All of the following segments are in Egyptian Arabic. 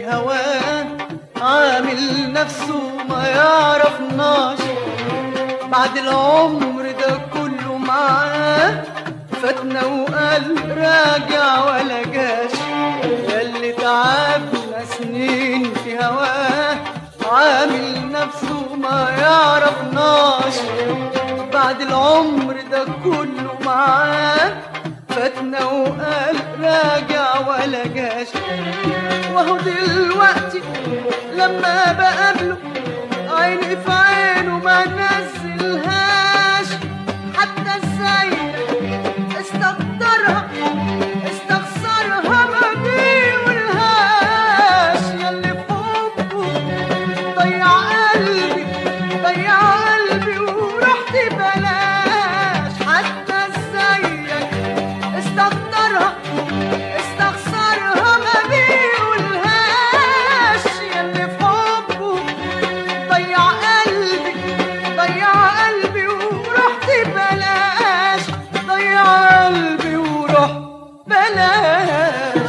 هواه عامل نفسه ما يعرفناش بعد العمر ده كله معاه فاتنا وقال راجع ولا جاش ياللي تعبنا سنين في هواه عامل نفسه ما يعرفناش بعد العمر ده كله معاه فاتنا وقال راجع ولا جاش وهو دلوقتي لما بقابله عيني في عينه ما نزلهاش حتى ازاي استقدرها استخسرها ما بيقولهاش ياللي في حبه ضيع قلبي ضيع قلبي ورحت بلاش حتى ازيك استقدرها استخسرها ما بيقولهاش ياللي في حبه ضيع قلبي ضيع قلبي ورحت بلاش ضيع قلبي ورحت بلاش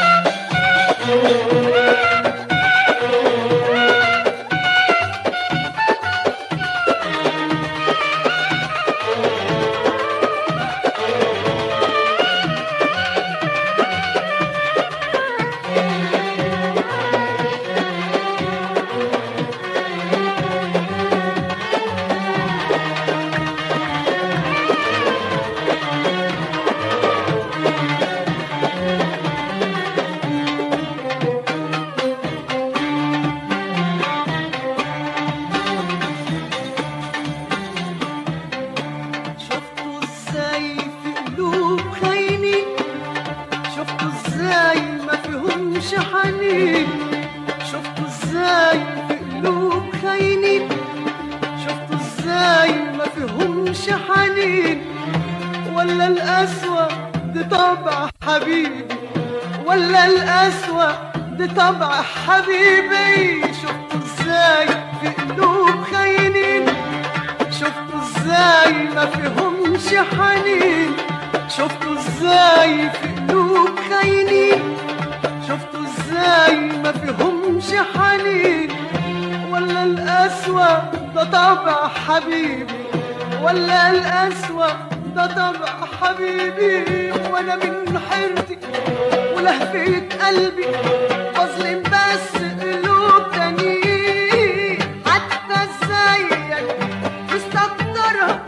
شفتوا ازاي في قلوب خاينين شفتوا ازاي ما فيهمش حنين شفتوا ازاي في قلوب خاينين شفتوا ازاي ما فيهمش حنين ولا القسوة دي طبع حبيبي ولا القسوة دي طبع حبيبي شفتوا ازاي في قلوب خاينين شفتوا ازاي ما فيهمش حنين شفتوا ازاي في قلوب خاينين شفتوا ازاي ما فيهمش حنين ولا القسوة ده طبع حبيبي ولا القسوة ده طبع حبيبي وانا من حيرتي ولهفة قلبي بظلم بس قلوب تانيين حتى ازيك مستقدرها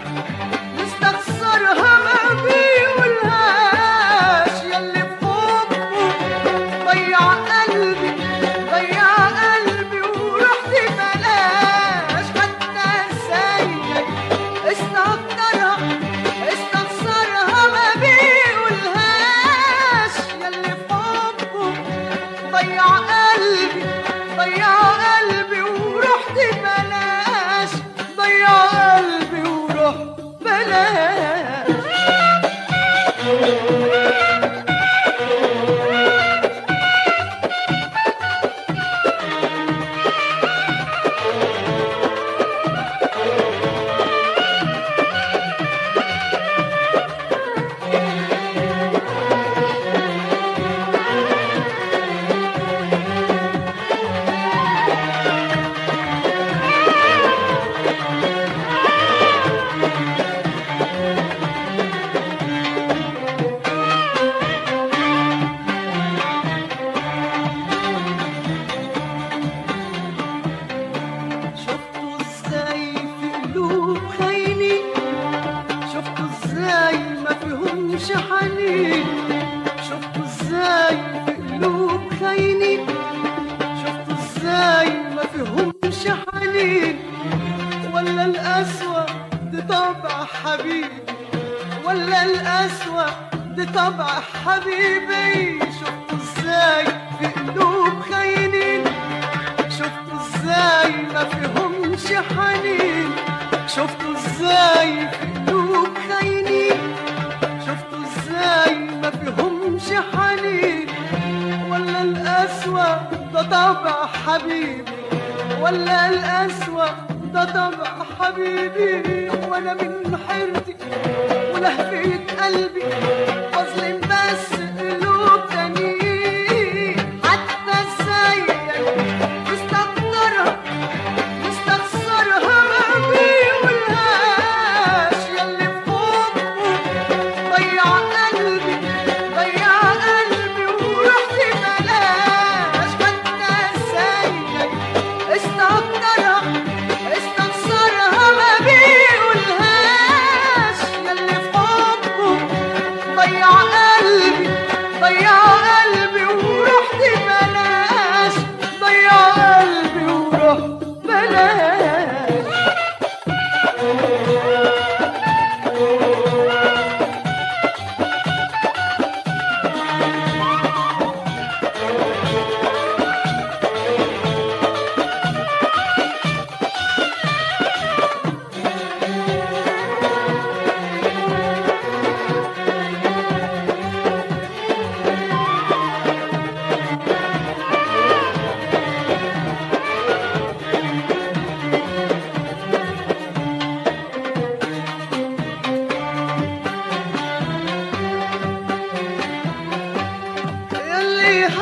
مستخسرها ما بيقولهاش ياللي في حبه ضيع قلبي ضيع قلبي ورحت بلاش حتى ازيك استقدرها استخسرها ما بيقولهاش ياللي في حبه ضيع قلبي ضيع قلبي ورحت بلاش ضيع قلبي ورحت بلاش شفتوا ازاي في قلوب خاينين شفتوا ازاي ما فيهمش حنين شفتوا ازاي في قلوب خاينين شفتوا ازاي ما فيهمش حنين ولا القسوة دي طبع حبيبي ولا القسوة دي طبع حبيبي شفتوا ازاي في قلوب خاينين شفتوا ازاي ما فيهمش حنين شفتوا ازاي في قلوب خاينين شفتوا ازاي ما فيهمش حنين ولا القسوة ده طبع حبيبي ولا القسوة ده طبع حبيبي وانا من حيرتي ولهفة قلبي بظلم بس قلوب تانيين حتى ازاي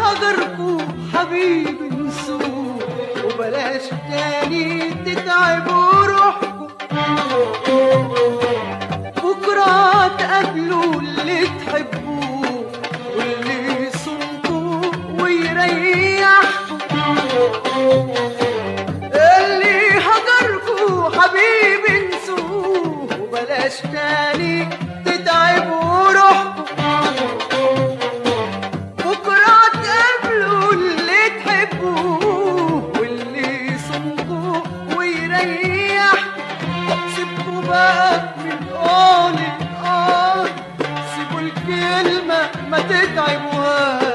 هجركوا حبيبي انسوه وبلاش تاني تتعبوا روحكم بكرة تقابلوا اللي تحبوه واللي يصمتوا ويريحكم اللي هجركوا حبيبي انسوه وبلاش تاني تتعبوا روحكم بكرة تقابلوا اللي تحبوه واللي يصمتوا ويريح سيبكوا بقى من قول الآه سيبوا الكلمة ما تتعبوهاش